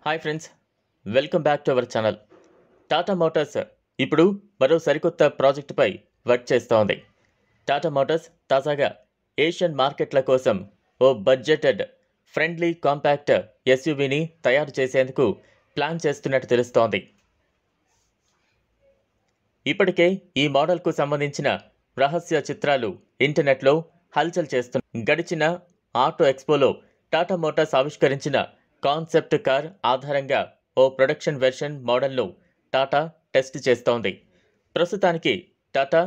hi friends welcome back to our channel Tata Motors ఇప్పుడు మరో సరికొత్త ప్రాజెక్టుపై వర్క్ చేస్తోంది టాటా మోటార్స్ తాజాగా ఏషియన్ మార్కెట్ల కోసం ఓ బడ్జెటెడ్ ఫ్రెండ్లీ కాంపాక్ట్ ఎస్యూవీని తయారు చేసేందుకు ప్లాన్ చేస్తున్నట్టు తెలుస్తోంది ఇప్పటికే ఈ మోడల్కు సంబంధించిన రహస్య చిత్రాలు ఇంటర్నెట్లో హల్చల్ చేస్తు గడిచిన ఆటో ఎక్స్పోలో టాటా మోటార్స్ ఆవిష్కరించిన కాన్సెప్ట్ కార్ ఆధారంగా ఓ ప్రొడక్షన్ వెర్షన్ మోడల్ను టాటా టెస్ట్ చేస్తోంది ప్రస్తుతానికి టాటా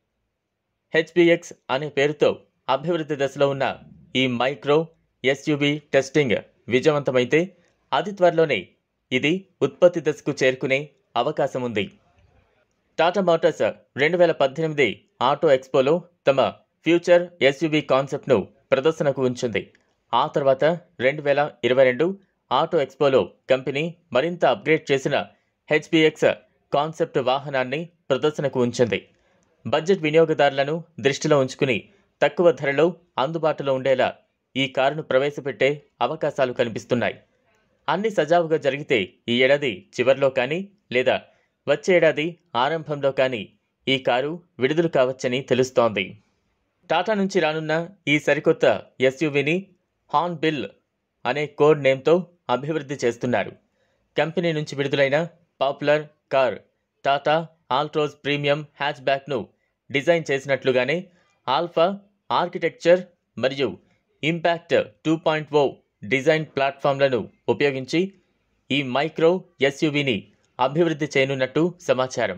హెచ్పిఎక్స్ అనే పేరుతో అభివృద్ధి దశలో ఉన్న ఈ మైక్రో ఎస్యూవి టెస్టింగ్ విజయవంతమైతే అతి త్వరలోనే ఇది ఉత్పత్తి దశకు చేరుకునే అవకాశం ఉంది టాటా మోటార్స్ రెండు వేల పద్దెనిమిది ఆటో ఎక్స్పోలో తమ ఫ్యూచర్ ఎస్యూవీ కాన్సెప్ట్ను ప్రదర్శనకు ఉంచింది ఆ తర్వాత రెండు వేల ఇరవై రెండు ఆటో ఎక్స్పోలో కంపెనీ మరింత అప్గ్రేడ్ చేసిన హెచ్పిఎక్స్ కాన్సెప్ట్ వాహనాన్ని ప్రదర్శనకు ఉంచింది బడ్జెట్ వినియోగదారులను దృష్టిలో ఉంచుకుని తక్కువ ధరలో అందుబాటులో ఉండేలా ఈ కారును ప్రవేశపెట్టే అవకాశాలు కనిపిస్తున్నాయి అన్ని సజావుగా జరిగితే ఈ ఏడాది చివర్లో కానీ లేదా వచ్చే ఏడాది ఆరంభంలో కానీ ఈ కారు విడుదల కావచ్చని తెలుస్తోంది టాటా నుంచి రానున్న ఈ సరికొత్త ఎస్యూవీని హాన్ బిల్ అనే కోడ్ నేమ్తో అభివృద్ధి చేస్తున్నారు కంపెనీ నుంచి విడుదలైన popular car Tata Altroz premium హ్యాచ్ బ్యాక్ను డిజైన్ చేసినట్లుగానే ఆల్ఫా ఆర్కిటెక్చర్ మరియు impact two point o design ప్లాట్ఫామ్లను ఉపయోగించి ఈ మైక్రో ఎస్యూవీని అభివృద్ధి చేయనున్నట్టు సమాచారం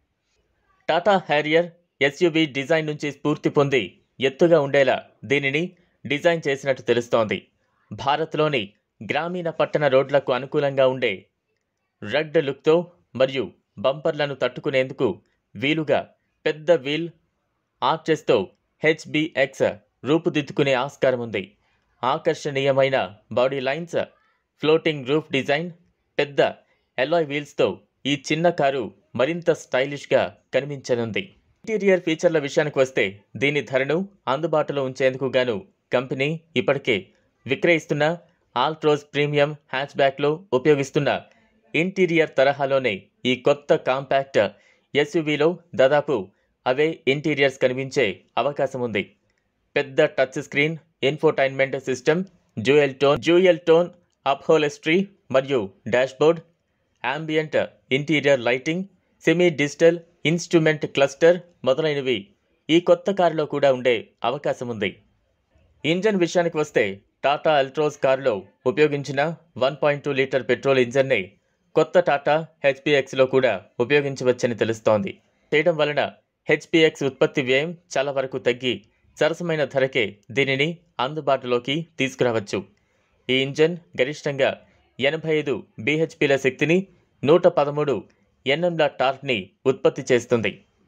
టాటా హ్యారియర్ ఎస్యూవీ డిజైన్ నుంచి స్ఫూర్తి పొంది ఎత్తుగా ఉండేలా దీనిని డిజైన్ చేసినట్టు తెలుస్తోంది భారత్లోని గ్రామీణ పట్టణ రోడ్లకు అనుకూలంగా ఉండే రగ్డ్ లుక్తో మరియు బంపర్లను తట్టుకునేందుకు వీలుగా పెద్ద వీల్ ఆర్చెస్తో హెచ్బిఎక్స్ రూపుదిద్దుకునే ఆస్కారం ఉంది ఆకర్షణీయమైన body lines floating roof design పెద్ద ఎలాయ్ వీల్స్తో ఈ చిన్న కారు మరింత స్టైలిష్గా కనిపించనుంది ఇంటీరియర్ ఫీచర్ల విషయానికి వస్తే దీని ధరను అందుబాటులో ఉంచేందుకు గాను కంపెనీ ఇప్పటికే విక్రయిస్తున్న ఆల్ట్రోజ్ ప్రీమియం హ్యాచ్బ్యాక్లో ఉపయోగిస్తున్న ఇంటీరియర్ తరహాలోనే ఈ కొత్త కాంపాక్ట్ ఎస్యూవీలో దాదాపు అవే ఇంటీరియర్స్ కనిపించే అవకాశం ఉంది పెద్ద touch screen infotainment system dual tone dual tone upholstery మరియు dashboard ambient interior lighting semi digital instrument cluster మొదలైనవి ఈ కొత్త కారులో కూడా ఉండే అవకాశం ఉంది ఇంజన్ విషయానికి వస్తే టాటా అల్ట్రోజ్ కారులో ఉపయోగించిన one point two litre petrol ఇంజన్నే కొత్త టాటా హెచ్పిఎక్స్లో కూడా ఉపయోగించవచ్చని తెలుస్తోంది చేయడం వలన హెచ్పిఎక్స్ ఉత్పత్తి వ్యయం చాలా వరకు తగ్గి సరసమైన ధరకే దీనిని అందుబాటులోకి తీసుకురావచ్చు ఈ ఇంజన్ గరిష్టంగా ఎనభై ఐదు బీహెచ్పీల శక్తిని నూట పదమూడు ఎన్ఎంల టార్క్ని ఉత్పత్తి చేస్తుంది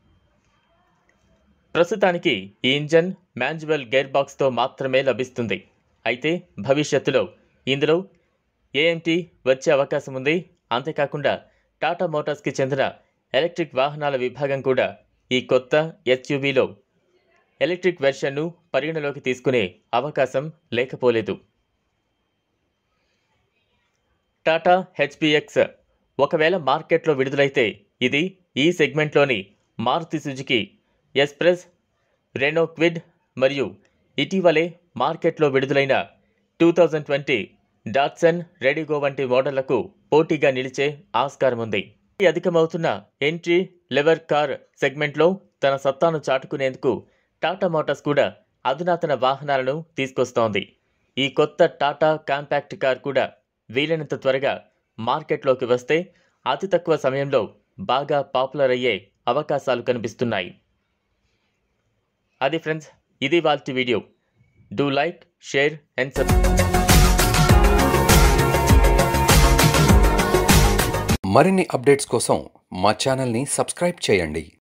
ప్రస్తుతానికి ఈ ఇంజన్ మాన్యువల్ గేర్ బాక్స్తో మాత్రమే లభిస్తుంది అయితే భవిష్యత్తులో ఇందులో ఏఎంటీ వచ్చే అవకాశం ఉంది అంతేకాకుండా టాటా మోటార్స్కి చెందిన ఎలక్ట్రిక్ వాహనాల విభాగం కూడా ఈ కొత్త ఎస్యూవీలో ఎలక్ట్రిక్ వెర్షన్ను పరిగణలోకి తీసుకునే అవకాశం లేకపోలేదు టాటా హెచ్పిఎక్స్ ఒకవేళ మార్కెట్లో విడుదలైతే ఇది ఈ సెగ్మెంట్లోని Maruti Suzuki SPresso Renault Kwid మరియు ఇటీవలే మార్కెట్లో విడుదలైన two thousand twenty Datsun Redigo వంటి మోడళ్లకు పోటీగా నిలిచే ఆస్కారం ఉంది ఈ అధికమవుతున్న ఎంట్రీ లెవర్ కార్ సెగ్మెంట్లో తన సత్తాను చాటుకునేందుకు టాటా మోటార్స్ కూడా అధునాతన వాహనాలను తీసుకొస్తోంది ఈ కొత్త టాటా కాంపాక్ట్ కార్ కూడా వీలైనంత త్వరగా మార్కెట్లోకి వస్తే అతి తక్కువ సమయంలో బాగా పాపులర్ అయ్యే అవకాశాలు కనిపిస్తున్నాయి అది ఫ్రెండ్స్ ఇది వాళ్ళ video do like share and subscribe మరిన్ని అప్డేట్స్ కోసం మా ఛానల్ని సబ్స్క్రైబ్ చేయండి